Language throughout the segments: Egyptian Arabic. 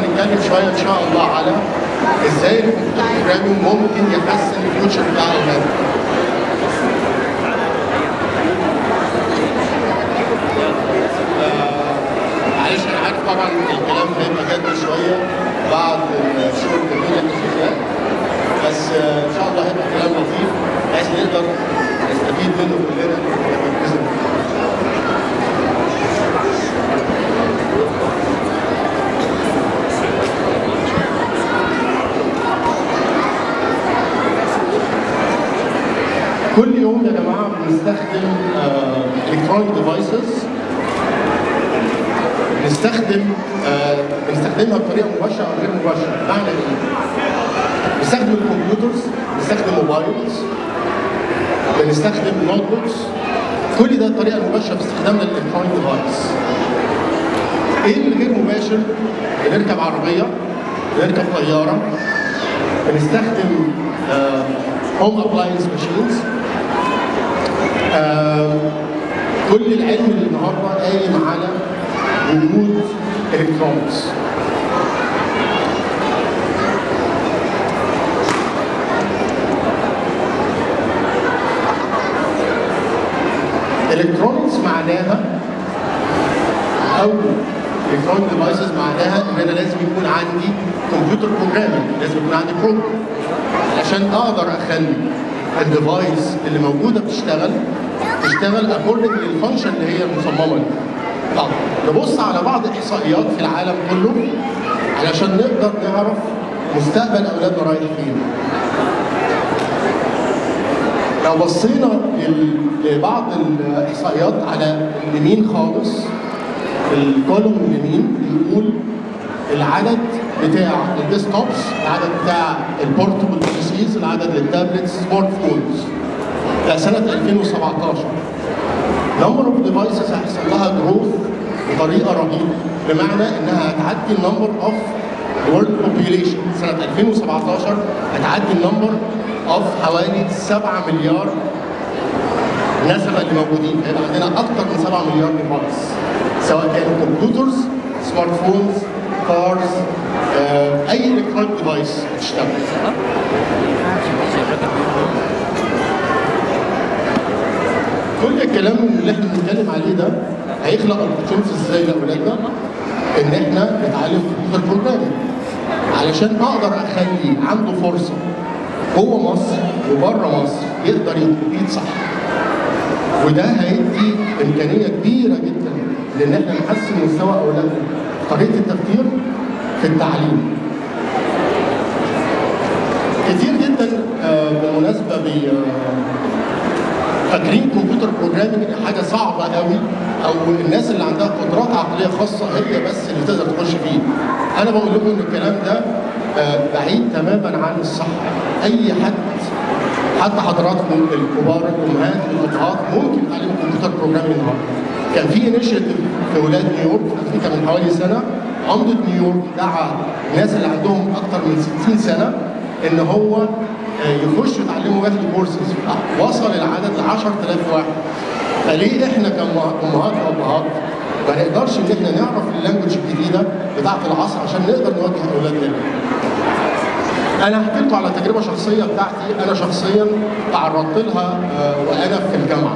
هنتكلم شويه ان شاء الله على ازاي الكمبيوتر بروجرامينج ممكن يحسن الفيوتشر بتاع اولادنا. معلش انا عارف طبعا الكلام هيبقى جد شويه بعد الشغل الجميل اللي احنا فيه بس آه، ان شاء الله هيبقى كلام لطيف بحيث نقدر نستفيد منه كلنا باذن الله. كل يوم يا جماعه بنستخدم الكترونيك ديفايسز بنستخدم آه، بنستخدمها بطريقه مباشره او غير مباشره بمعنى ايه؟ بنستخدم الكمبيوترز بنستخدم موبايلز بنستخدم نوت بوكس كل ده الطريقه المباشره في استخدامنا للالكترونيك ديفايس ايه اللي غير مباشر؟ بنركب عربيه بنركب طياره بنستخدم هوم ابلاينس ماشينز كل العلم اللي النهارده قايم على وجود الكترونكس الكترونكس معناها او الكترونيك ديفايسز معناها ان انا لازم يكون عندي كمبيوتر بروجرامينج لازم يكون عندي بروجرام عشان اقدر اخلي الديفايس اللي موجوده بتشتغل تشتغل اكوردنج للفانكشن اللي هي مصممه لها. طب نبص على بعض الاحصائيات في العالم كله علشان نقدر نعرف مستقبل اولادنا رايح فين. لو بصينا لل- لبعض الاحصائيات على اليمين خالص الكولوم اليمين بيقول العدد بتاع الديسكتوبس العدد بتاع البورتبل بيسيز العدد للتابلتس سمارت فونز ده سنه 2017 نمبر اوف ديفايسز هيحصل لها جروث بطريقه رهيبه بمعنى انها هتعدي النمبر اوف وورلد بوبيوليشن سنه 2017 هتعدي النمبر اوف حوالي 7 مليار نسبة اللي موجودين هيبقى عندنا اكتر من 7 مليار ديفايس سواء كانوا كمبيوترز سمارت فونز كارز آه، اي الكترونيك ديفايس تشتغل كل الكلام اللي احنا بنتكلم عليه ده هيخلق opportunities ازاي لاولادنا ان احنا نتعلم كمبيوتر بروجرامينج علشان اقدر اخلي عنده فرصه جوه مصر وبره مصر يقدر يكمبيت صح وده هيدي امكانيه كبيره جدا لان احنا نحسن مستوى اولادنا طريقه التفكير في التعليم كتير جدا آه، بالمناسبه بي آه، فاكرين كمبيوتر بروجرامينج حاجه صعبه قوي او الناس اللي عندها قدرات عقليه خاصه هي بس اللي تقدر تخش فيه. انا بقول لكم ان الكلام ده آه، بعيد تماما عن الصح. اي حد حتى حضراتكم الكبار الامهات الابهات ممكن يتعلموا كمبيوتر بروجرامينج النهارده. كان في انيشيتيف في ولاد نيويورك أفريقيا من حوالي سنه عمده نيويورك دعا الناس اللي عندهم اكثر من 60 سنه ان هو آه، يخشوا يتعلموا ياخدوا كورسز وصل العدد ل 10000 واحد فليه احنا كامهات وابهات ما نقدرش ان احنا نعرف اللانجوج الجديده بتاعه العصر عشان نقدر نوجه اولادنا انا هحكي لكم على تجربه شخصيه بتاعتي انا شخصيا تعرضت لها آه، وانا في الجامعه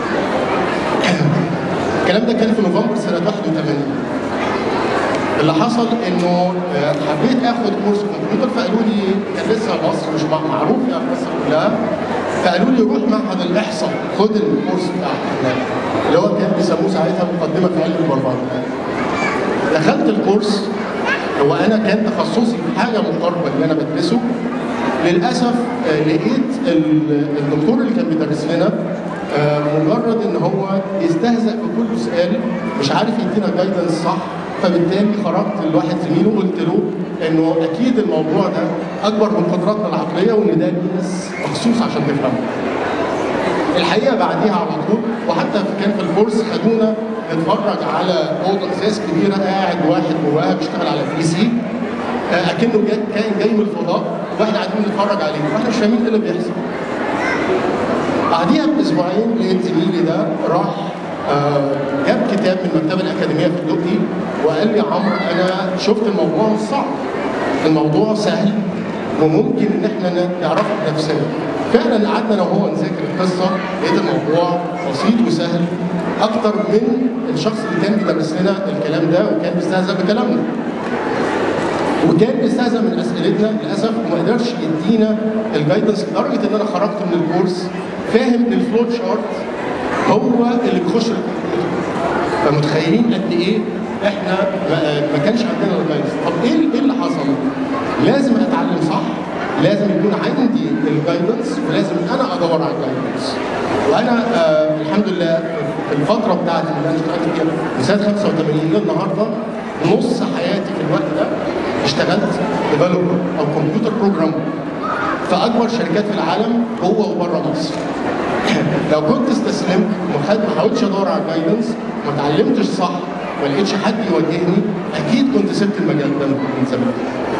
الكلام ده كان في نوفمبر سنه 81 اللي حصل انه آه، حبيت اخد كورس كمبيوتر فقالوا لي كان لسه مصر مش مع- معروف في مصر كلها فقالوا لي روح معهد الاحصاء خد الكورس بتاعك هناك اللي هو كان بيسموه ساعتها مقدمه في علم البرمجه دخلت الكورس هو انا كان تخصصي في حاجه مقاربه اللي انا بدرسه للاسف آه، لقيت ال- الدكتور اللي كان بيدرس لنا آه، مجرد ان هو يستهزأ بكل سؤال مش عارف يدينا جايدنس صح فبالتالي خرجت لواحد زميله وقلت له انه اكيد الموضوع ده اكبر من قدراتنا العقليه وان ده ليه ناس مخصوص عشان تفهمه. الحقيقه بعديها على طول وحتى في- كان في الكورس خدونا نتفرج على اوضه ازاز كبيره قاعد واحد جواها بيشتغل على بي سي آه، اكنه جاي كائن جاي من الفضاء واحنا قاعدين نتفرج عليه واحنا مش فاهمين ايه اللي بيحصل. بعديها باسبوعين لقيت زميلي ده راح آه، جاب كتاب من المكتبه الاكاديميه في الدقي وقال لي يا عمرو انا شفت الموضوع مش صعب الموضوع سهل وممكن ان احنا ن- نعرفه بنفسنا فعلا قعدنا انا وهو نذاكر القصه لقيت الموضوع بسيط وسهل اكتر من الشخص اللي كان بيدرس لنا الكلام ده وكان بيستهزأ بكلامنا وكان بيستهزأ من اسئلتنا للاسف وما قدرش يدينا الجايدنس لدرجه ان انا خرجت من الكورس فاهم ان الفلو شارت هو اللي بيخش الكمبيوتر فمتخيلين قد ايه احنا ما, ما كانش عندنا الجايدنس طب ايه ايه اللي حصل؟ لازم اتعلم صح لازم يكون عندي الجايدنس ولازم انا ادور على الجايدنس وانا آه الحمد لله في الفتره بتاعتي اللي انا اشتغلت فيها من سنه 85 للنهارده نص حياتي في الوقت ده اشتغلت ديفلوبر او كمبيوتر بروجرامر في اكبر شركات في العالم جوه وبره مصر لو كنت استسلمت وخد ما حاولتش ادور على الجايدنس ما اتعلمتش صح ما لقيتش حد يوجهني اكيد كنت سبت المجال ده من زمان.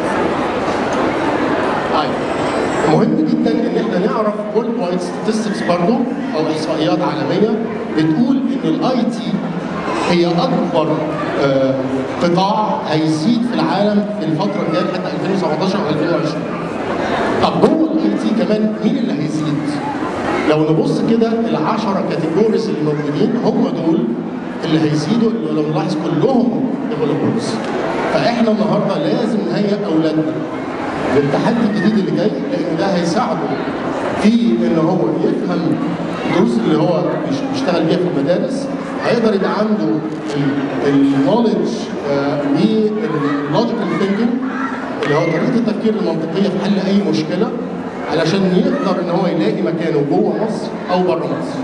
طيب مهم جدا ان احنا نعرف وورلد وايد ستاتستكس برضه او احصائيات عالميه بتقول ان الاي تي هي اكبر آه، قطاع هيزيد في العالم في الفتره الجايه حتى 2017 و 2020 طب جوه الاي تي كمان مين اللي هيزيد؟ لو نبص كده العشرة كاتيجوريز اللي موجودين هم دول اللي هيزيدوا اللي لو نلاحظ كلهم ديفلوبرز فاحنا النهارده لازم نهيئ اولادنا للتحدي الجديد اللي جاي لان ده هيساعده في ان هو يفهم الدروس اللي هو بيش- بيشتغل بيها في المدارس هيقدر يبقى عنده النولج واللوجيكال ثينكينج اللي هو طريقه التفكير المنطقيه في حل اي مشكله علشان يقدر ان هو يلاقي مكانه جوه مصر او بره مصر.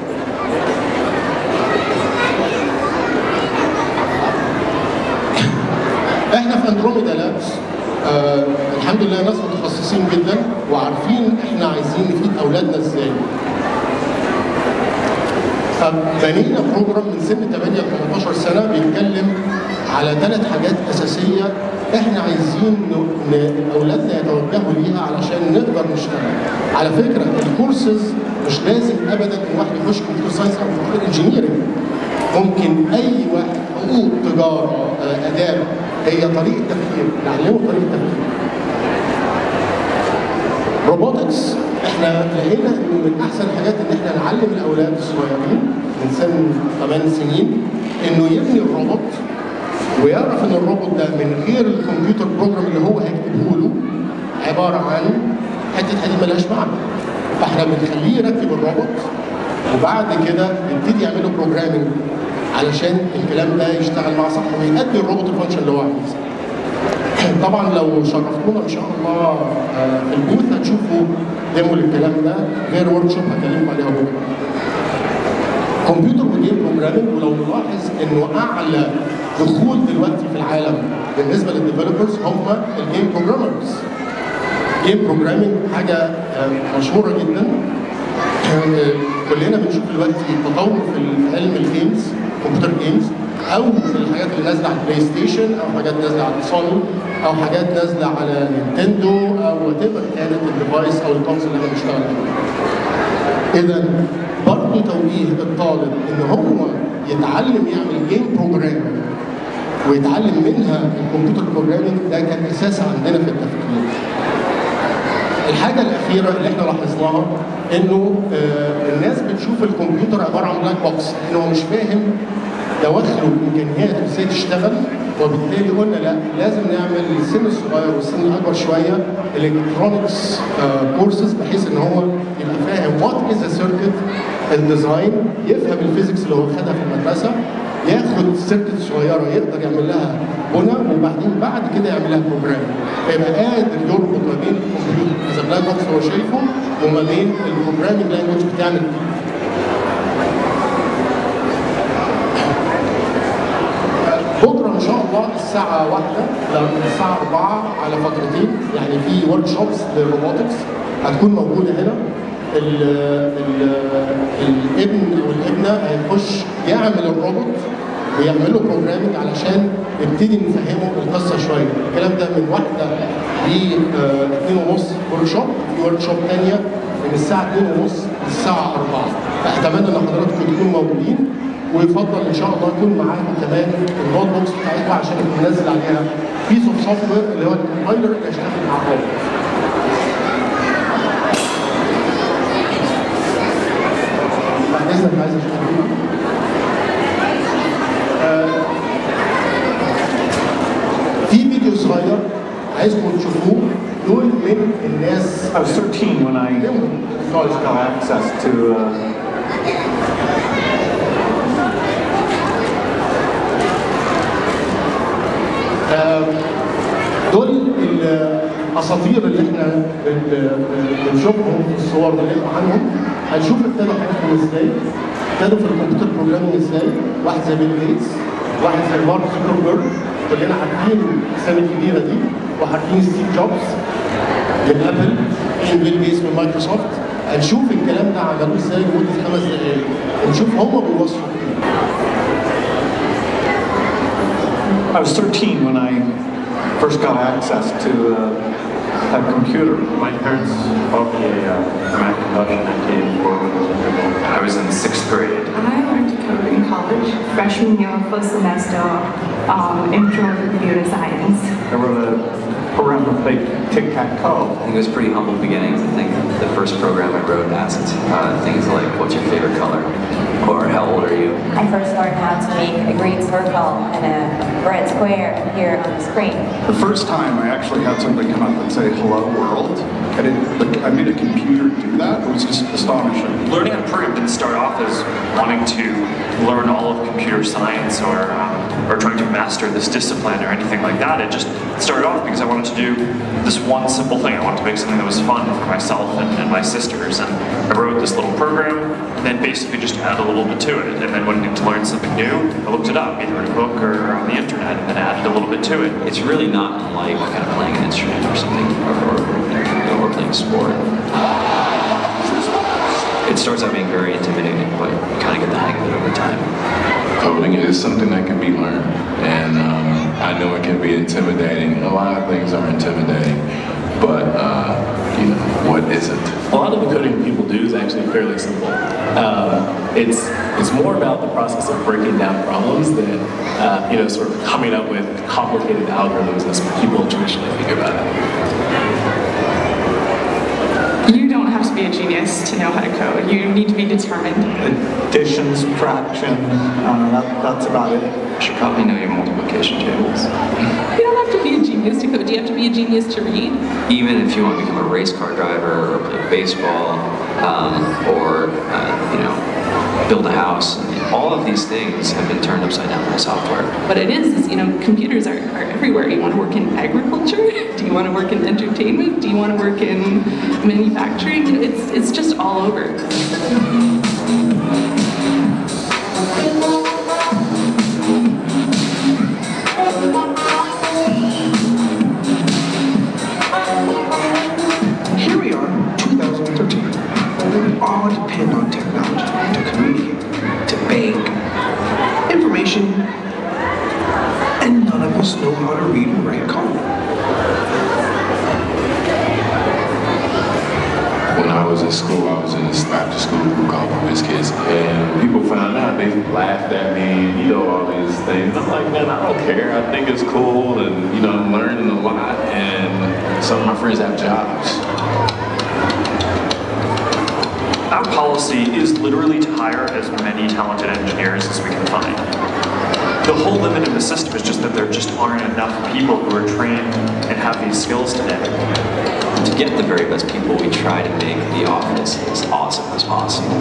احنا في اندروميدا لابس آه الحمد لله ناس متخصصين جدا وعارفين احنا عايزين نفيد اولادنا ازاي. فبنينا بروجرام من سن 8 ل 18 سنه بيتكلم على ثلاث حاجات اساسيه احنا عايزين ن- ن- اولادنا يتوجهوا ليها علشان نقدر نشتغل. على فكره الكورسز مش لازم ابدا ان واحد يخش كمبيوتر ساينس او كمبيوتر انجينيرنج. ممكن اي واحد حقوق تجاره آه، اداب هي طريقه تفكير نعلمه طريقه تفكير. روبوتكس احنا لقينا انه من احسن الحاجات ان احنا نعلم الاولاد الصغيرين من سن 8 سنين انه يبني الروبوت ويعرف ان الروبوت ده من غير الكمبيوتر بروجرام اللي هو هيكتبه له عباره عن حته حديد ملهاش معنى فاحنا بنخليه يركب الروبوت وبعد كده نبتدي يعمله بروجرامنج علشان الكلام ده يشتغل مع صح ويأدي الروبوت الفانكشن اللي هو عايزه طبعا لو شرفتونا ان شاء الله آه، في البوث هتشوفوا ديمو للكلام ده غير ورك شوب هكلمكم عليها بكره. كمبيوتر وجيم بروجرامنج ولو نلاحظ انه اعلى دخول دلوقتي في العالم بالنسبه للديفلوبرز هم الجيم بروجرامرز. جيم بروجرامنج حاجه آه، مشهوره جدا آه، كلنا بنشوف دلوقتي تطور في علم الجيمز كمبيوتر جيمز او الحاجات اللي نازله على البلاي ستيشن او حاجات نازله على سوني او حاجات نازله على نينتندو او وات ايفر كانت الديفايس او الكونسول اللي احنا بنشتغل عليه. اذا برضه توجيه الطالب ان هو يتعلم يعمل جيم بروجرامينج ويتعلم منها الكمبيوتر بروجرامينج ده كان اساس عندنا في التفكير. الحاجة الأخيرة اللي احنا لاحظناها إنه آه، الناس بتشوف الكمبيوتر عبارة عن بلاك بوكس، إنه هو مش فاهم دواخله إمكانياته إزاي تشتغل، وبالتالي قلنا لا لازم نعمل السن الصغير والسن الأكبر شوية الكترونكس كورسز بحيث إن هو يبقى فاهم وات از ا سيركت الديزاين يفهم الفيزيكس اللي هو خدها في المدرسة ياخد سيركت صغيره يقدر يعمل لها بنى وبعدين بعد كده يعمل لها بروجرام فيبقى قادر يربط ما بين الكمبيوتر اذا بلاك بوكس هو شايفه وما بين البروجرامينج لانجوج بتعمل بكره ان شاء الله الساعه واحدة الساعه 4 على فترتين يعني في ورك شوبس للروبوتكس هتكون موجوده هنا ال ال الابن او الابنه هيخش يعمل الروبوت ويعمل له بروجرامنج علشان نبتدي نفهمه القصه شويه الكلام ده من واحده ل 2 ونص ورك شوب في ورك شوب ثانيه من الساعه 2 ونص للساعه 4 فاتمنى ان حضراتكم تكونوا موجودين ويفضل ان شاء الله يكون معاكم كمان النوت بوكس بتاعتكم عشان يكون نازل عليها بيس اوف سوفت وير اللي هو الكومبايلر اللي هيشتغل مع الروبوت. بعد اذنك عايز اشوف في فيديو صغير عايزكم تشوفوه دول من الناس I was 13 when I first got access to uh, دول الاساطير اللي احنا بن- بنشوفهم في الصور بنقرا عنهم هنشوف ابتدوا حياتهم ازاي ابتدوا في الكمبيوتر بروجرامينج ازاي واحد زي بيل جيتس واحد زي مارك زوكربيرج كلنا عارفين الاسامي الكبيره دي وعارفين ستيف جوبز من ابل مين بيل جيتس من مايكروسوفت هنشوف الكلام ده عملوه ازاي لمده خمس دقائق ونشوف هم بيوصلوا ايه I was 13 when I first got access to uh, a computer. My parents bought me a uh, Macintosh in 1984. I was in sixth grade. I learned to code in college, freshman year, first semester, um, intro to computer science. I wrote a program to play tic-tac-toe. I think it was pretty humble beginnings. I think the first program I wrote asked uh, things like, what's your favorite color? Or how old are you? I first learned how to make a green circle and a red square appear on the screen. The first time I actually had somebody come up and say, hello world, I didn't, like, I made a computer do that, it was just astonishing. Learning how to program didn't start off as wanting to learn all of computer science or um, or trying to master this discipline or anything like that. It just started off because I wanted to do this one simple thing. I wanted to make something that was fun for myself and, and my sisters. And I wrote this little program and then basically just added a little bit to it. And then when I needed to learn something new, I looked it up, either in a book or on the internet, and then added a little bit to it. It's really not unlike kind of playing an instrument or something, or, or, or playing sport. It starts out being very intimidating, but you kind of get the hang of it over time. Coding is something that can be learned, and um, I know it can be intimidating. A lot of things are intimidating, but uh, you know what isn't? A lot of the coding people do is actually fairly simple. Um, it's it's more about the process of breaking down problems than uh, you know sort of coming up with complicated algorithms as people traditionally think about it. You don't have to be a genius to know how to code. You need to be determined. Addition, subtraction, uh, that, that's about it. You should probably know your multiplication tables. You don't have to be a genius to code. Do you have to be a genius to read? Even if you want to become a race car driver or play baseball um, or, uh, you know, build a house, I mean, all of these things have been turned upside down by software. What it is is, you know, computers are, are everywhere. You want to work in agriculture? Do you want to work in entertainment? Do you want to work in manufacturing? You know, it's it's just all over. Here we are, 2013. We all depend on technology to communicate, to bank, information, and none of us know how to read and write code. When I was in school, I was in this after school group called Whiz Kids, and people found out they laughed at me, and you know all these things. I'm like, man, I don't care. I think it's cool, and you know, I'm learning a lot, and some of my friends have jobs. Our policy is literally to hire as many talented engineers as we can find. The whole limit of the system is just that there just aren't enough people who are trained and have these skills today. To get the very best people, we try to make the office as awesome as possible.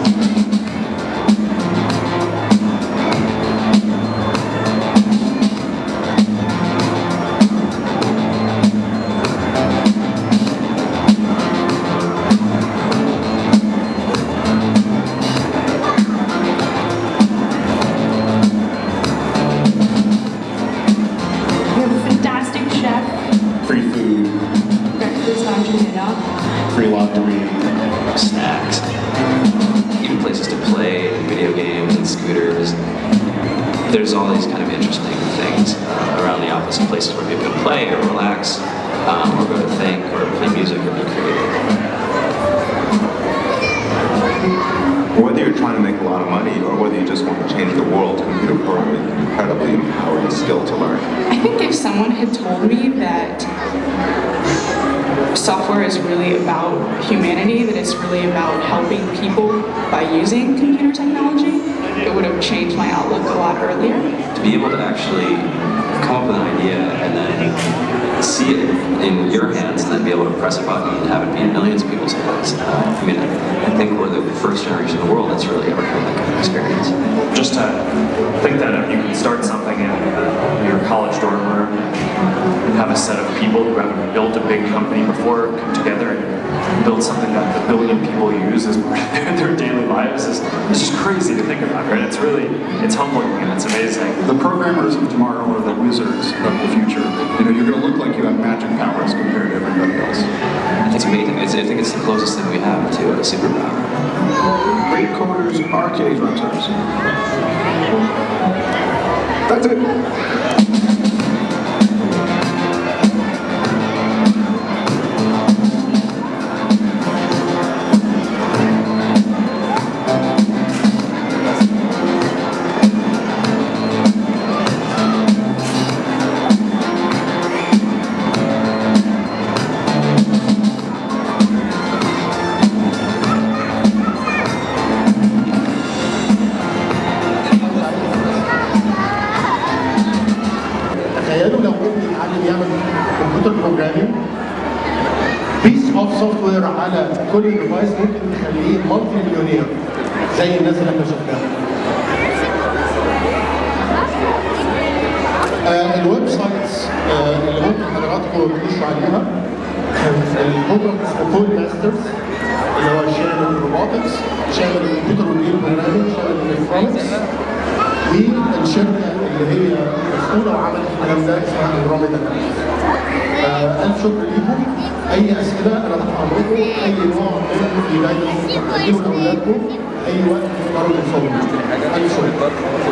We have a fantastic chef, Free food, breakfast, lunch, and dinner. free laundry. snacks, even places to play, video games and scooters. There's all these kind of interesting things uh, around the office and places where people can play or relax, um, or go to think, or play music or be creative. Whether you're trying to make a lot of money or whether you just want to change the world, computer programming is an incredibly empowering skill to learn. I think if someone had told me that software is really about humanity, that it's really about helping people by using computer technology, it would have changed my outlook a lot earlier. to be able to actually come up with an idea and then see it in your hands and then be able to press a button and have it be in millions of people's hands. Uh, I mean, I think we're the first generation in the world that's really ever had that kind of experience. Just to think that if you can start something in uh, your college dorm room and have a set of people who haven't built a big company before come together and build something that a billion people use as part of their, their daily lives is it's just crazy to think about, right? It's really, it's humbling and it's amazing. The programmers of tomorrow are the wizards of the future. You know, you're going to look like you have magic powers compared to everybody else. It's amazing. It's, I think it's the closest thing we have to a superpower. Great coders are today's rock stars. That's it. تخيلوا لو ابني اتعلم يعمل كمبيوتر بروجرامينج بيس اوف سوفت وير على كل ديفايس ممكن تخليه مالتي مليونير زي الناس اللي احنا شفناها. آه الويب سايتس آه اللي ممكن حضراتكم تخشوا عليها البروجرام اسمه كود ماسترز اللي هو شامل الروبوتكس شامل الكمبيوتر والجيم بروجرامينج شامل الالكترونكس والشركه اللي هي مسؤوله وعملت الكلام ده اسمها اندروميدا آه الف شكر ليكم اي اسئله انا تحت امركم اي نوع من الجايدنس تقدموا لاولادكم اي وقت تقدروا توصلوا الف شكر